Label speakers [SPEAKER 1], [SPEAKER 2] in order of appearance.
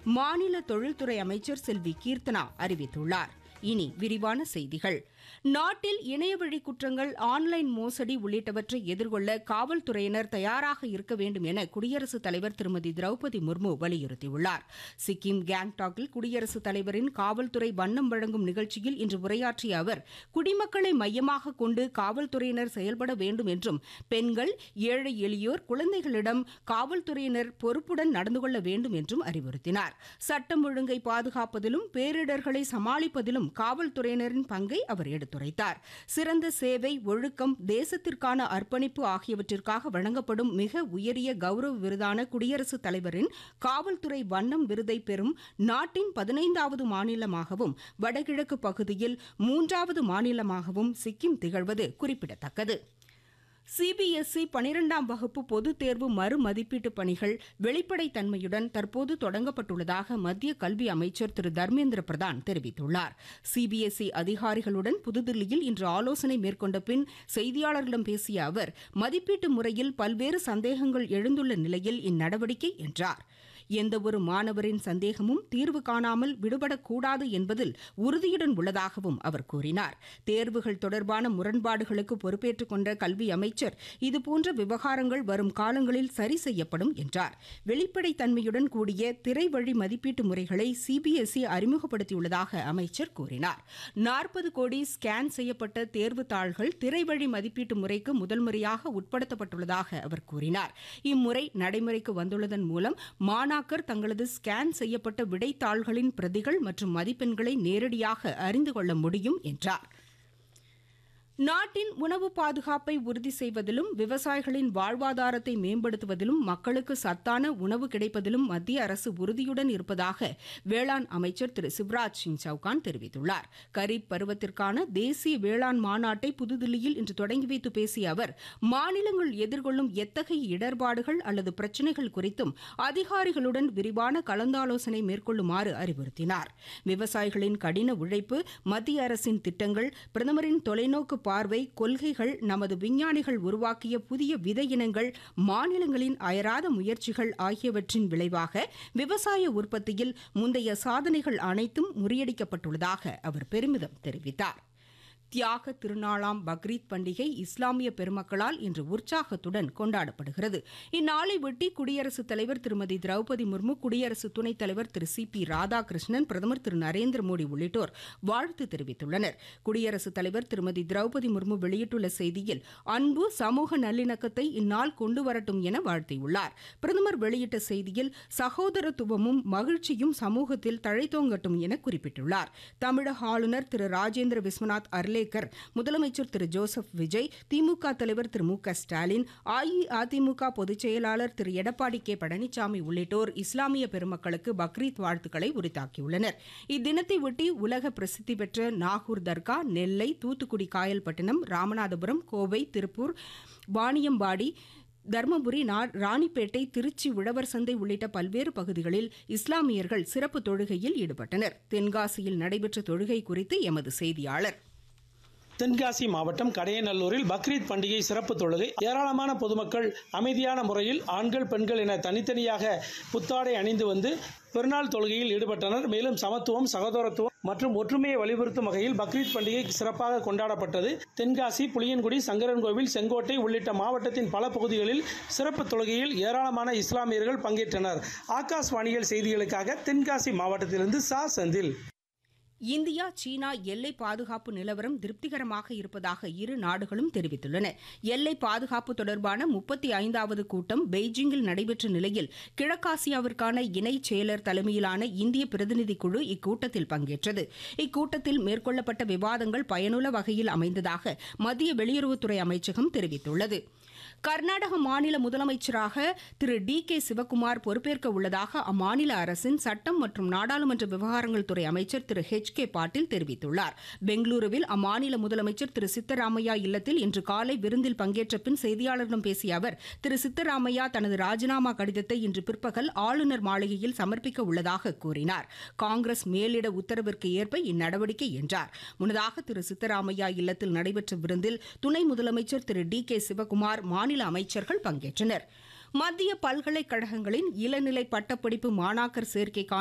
[SPEAKER 1] மாநில தொழில்துறை அமைச்சர் செல்வி கீர்த்தனா அறிவித்துள்ளார் இனி விரிவான செய்திகள் நாட்டில் இணையவழி குற்றங்கள் ஆன்லைன் மோசடி உள்ளிட்டவற்றை எதிர்கொள்ள காவல்துறையினர் தயாராக இருக்க வேண்டும் என குடியரசுத் தலைவர் திருமதி திரௌபதி முர்மு வலியுறுத்தியுள்ளார் சிக்கிம் கேங்டாக்கில் குடியரசுத் தலைவரின் காவல்துறை வண்ணம் வழங்கும் நிகழ்ச்சியில் இன்று உரையாற்றிய அவர் குடிமக்களை மையமாக கொண்டு காவல்துறையினர் செயல்பட வேண்டும் என்றும் பெண்கள் ஏழை எளியோர் குழந்தைகளிடம் காவல்துறையினர் பொறுப்புடன் நடந்து கொள்ள வேண்டும் என்றும் அறிவுறுத்தினார் சட்டம் ஒழுங்கை பாதுகாப்பதிலும் பேரிடர்களை சமாளிப்பதிலும் காவல்துறையினரின் பங்கை அவர் எடுத்துரைத்தார் சிறந்த சேவை ஒழுக்கம் தேசத்திற்கான அர்ப்பணிப்பு ஆகியவற்றிற்காக வழங்கப்படும் மிக உயரிய கௌரவ விருதான குடியரசுத் தலைவரின் காவல்துறை வண்ணம் விருதை பெறும் நாட்டின் பதினைந்தாவது மாநிலமாகவும் வடகிழக்கு பகுதியில் மூன்றாவது மாநிலமாகவும் சிக்கிம் திகழ்வது குறிப்பிடத்தக்கது சிபிஎஸ்இ பனிரெண்டாம் வகுப்பு பொதுத் தேர்வு மறுமதிப்பீட்டு பணிகள் வெளிப்படைத்தன்மையுடன் தற்போது தொடங்கப்பட்டுள்ளதாக மத்திய கல்வி அமைச்சர் திரு தர்மேந்திர பிரதான் தெரிவித்துள்ளார் சிபிஎஸ்இ அதிகாரிகளுடன் புதுதில்லியில் இன்று ஆலோசனை மேற்கொண்ட பின் செய்தியாளர்களிடம் பேசிய அவர் மதிப்பீட்டு முறையில் பல்வேறு சந்தேகங்கள் எழுந்துள்ள நிலையில் இந்நடவடிக்கை என்றார் எந்தவொரு மாணவரின் சந்தேகமும் தீர்வு காணாமல் விடுபடக்கூடாது என்பதில் உறுதியுடன் உள்ளதாகவும் அவர் கூறினார் தேர்வுகள் தொடர்பான முரண்பாடுகளுக்கு பொறுப்பேற்றுக் கொண்ட கல்வி அமைச்சர் இதுபோன்ற விவகாரங்கள் வரும் காலங்களில் சரி செய்யப்படும் என்றார் வெளிப்படைத்தன்மையுடன் கூடிய திரை வழி மதிப்பீட்டு முறைகளை சிபிஎஸ்இ அறிமுகப்படுத்தியுள்ளதாக அமைச்சர் கூறினார் நாற்பது கோடி ஸ்கேன் செய்யப்பட்ட தேர்வு தாள்கள் திரை வழி மதிப்பீட்டு முறைக்கு முதல் முறையாக உட்படுத்தப்பட்டுள்ளதாக அவர் கூறினார் இம்முறை நடைமுறைக்கு வந்துள்ளதன் மூலம் மாணாக்கர் தங்களது ஸ்கேன் செய்யப்பட்ட விடைத்தாள்களின் பிரதிகள் மற்றும் மதிப்பெண்களை நேரடியாக அறிந்து கொள்ள முடியும் என்றார் நாட்டின் உணவு பாதுகாப்பை உறுதி செய்வதிலும் விவசாயிகளின் வாழ்வாதாரத்தை மேம்படுத்துவதிலும் மக்களுக்கு சத்தான உணவு கிடைப்பதிலும் மத்திய அரசு உறுதியுடன் இருப்பதாக வேளாண் அமைச்சர் திரு சிவராஜ் சிங் சவுகான் தெரிவித்துள்ளார் கரீப் பருவத்திற்கான தேசிய வேளாண் மாநாட்டை புதுதில்லியில் இன்று தொடங்கி வைத்து பேசிய அவர் மாநிலங்கள் எதிர்கொள்ளும் எத்தகைய இடர்பாடுகள் அல்லது பிரச்சினைகள் குறித்தும் அதிகாரிகளுடன் விரிவான கலந்தாலோசனை மேற்கொள்ளுமாறு அறிவுறுத்தினார் விவசாயிகளின் கடின உழைப்பு மத்திய அரசின் திட்டங்கள் பிரதமரின் தொலைநோக்கு பார்வை கொள்கைகள் நமது விஞ்ஞானிகள் உருவாக்கிய புதிய விதை இனங்கள் மாநிலங்களின் அயராத முயற்சிகள் ஆகியவற்றின் விளைவாக விவசாய உற்பத்தியில் முந்தைய சாதனைகள் அனைத்தும் முறியடிக்கப்பட்டுள்ளதாக அவர் பெருமிதம் தெரிவித்தார் தியாக திருநாளாம் பக்ரீத் பண்டிகை இஸ்லாமிய பெருமக்களால் இன்று உற்சாகத்துடன் கொண்டாடப்படுகிறது இந்நாளையொட்டி குடியரசுத் தலைவர் திருமதி திரௌபதி முர்மு குடியரசு துணைத் தலைவர் திரு சி பி ராதாகிருஷ்ணன் பிரதமர் திரு நரேந்திர மோடி உள்ளிட்டோர் வாழ்த்து தெரிவித்துள்ளனர் குடியரசுத் தலைவர் திருமதி திரௌபதி முர்மு வெளியிட்டுள்ள செய்தியில் அன்பு சமூக நல்லிணக்கத்தை இந்நாள் கொண்டு வரட்டும் என வாழ்த்தியுள்ளார் பிரதமர் வெளியிட்ட செய்தியில் சகோதரத்துவமும் மகிழ்ச்சியும் சமூகத்தில் தழைத்தோங்கட்டும் என குறிப்பிட்டுள்ளார் தமிழக ஆளுநர் திரு ராஜேந்திர விஸ்வநாத் அர்லே ஜவ்டேகர் முதலமைச்சர் திரு ஜோசப் விஜய் திமுக தலைவர் திரு மு க ஸ்டாலின் அஇஅதிமுக பொதுச் செயலாளர் திரு எடப்பாடி கே பழனிசாமி உள்ளிட்டோர் இஸ்லாமிய பெருமக்களுக்கு பக்ரீத் வாழ்த்துக்களை உரித்தாக்கியுள்ளனர் இத்தினத்தை ஒட்டி உலக பிரசித்தி பெற்ற நாகூர் தர்கா நெல்லை தூத்துக்குடி காயல்பட்டினம் ராமநாதபுரம் கோவை திருப்பூர் வாணியம்பாடி தருமபுரி ராணிப்பேட்டை திருச்சி உழவர் சந்தை உள்ளிட்ட பல்வேறு பகுதிகளில் இஸ்லாமியர்கள் சிறப்பு தொழுகையில் ஈடுபட்டனர் தென்காசியில் நடைபெற்ற தொழுகை குறித்து எமது செய்தியாளர்
[SPEAKER 2] தென்காசி மாவட்டம் கடையநல்லூரில் பக்ரீத் பண்டிகை சிறப்பு தொழுகை ஏராளமான பொதுமக்கள் அமைதியான முறையில் ஆண்கள் பெண்கள் என தனித்தனியாக புத்தாடை அணிந்து வந்து பெருநாள் தொழுகையில் ஈடுபட்டனர் மேலும் சமத்துவம் சகோதரத்துவம் மற்றும் ஒற்றுமையை வலியுறுத்தும் வகையில் பக்ரீத் பண்டிகை சிறப்பாக கொண்டாடப்பட்டது தென்காசி புளியன்குடி சங்கரன்கோவில் செங்கோட்டை உள்ளிட்ட மாவட்டத்தின் பல பகுதிகளில் சிறப்பு தொழுகையில் ஏராளமான இஸ்லாமியர்கள் பங்கேற்றனர் ஆகாஷ்வாணிகள் செய்திகளுக்காக தென்காசி மாவட்டத்திலிருந்து சா செந்தில்
[SPEAKER 1] இந்தியா சீனா எல்லை பாதுகாப்பு நிலவரம் திருப்திகரமாக இருப்பதாக இரு நாடுகளும் தெரிவித்துள்ளன எல்லை பாதுகாப்பு தொடர்பான முப்பத்தி ஐந்தாவது கூட்டம் பெய்ஜிங்கில் நடைபெற்ற நிலையில் கிழக்காசியாவிற்கான இணை செயலர் தலைமையிலான இந்திய பிரதிநிதி குழு இக்கூட்டத்தில் பங்கேற்றது இக்கூட்டத்தில் மேற்கொள்ளப்பட்ட விவாதங்கள் பயனுள்ள வகையில் அமைந்ததாக மத்திய வெளியுறவுத்துறை அமைச்சகம் தெரிவித்துள்ளது கர்நாடக மாநில முதலமைச்சராக திரு டி கே சிவக்குமார் பொறுப்பேற்க உள்ளதாக அம்மாநில அரசின் சட்டம் மற்றும் நாடாளுமன்ற விவகாரங்கள் துறை அமைச்சர் திரு ஹெச் கே பாட்டீல் தெரிவித்துள்ளார் பெங்களூருவில் அம்மாநில முதலமைச்சர் திரு சித்தராமையா இல்லத்தில் இன்று காலை விருந்தில் பங்கேற்ற பின் செய்தியாளர்களிடம் பேசிய அவர் திரு சித்தராமையா தனது ராஜினாமா கடிதத்தை இன்று பிற்பகல் ஆளுநர் மாளிகையில் சமர்ப்பிக்க உள்ளதாக கூறினார் காங்கிரஸ் மேலிட உத்தரவிற்கு ஏற்ப இந்நடவடிக்கை என்றார் முன்னதாக திரு சித்தராமையா இல்லத்தில் நடைபெற்ற விருந்தில் துணை முதலமைச்சர் திரு டி கே சிவக்குமார் மாநில அமைச்சர்கள் பங்கேற்றனர் மத்திய பல்கலைக்கழகங்களின் இளநிலை பட்டப்படிப்பு மாணாக்கர் சேர்க்கைக்கான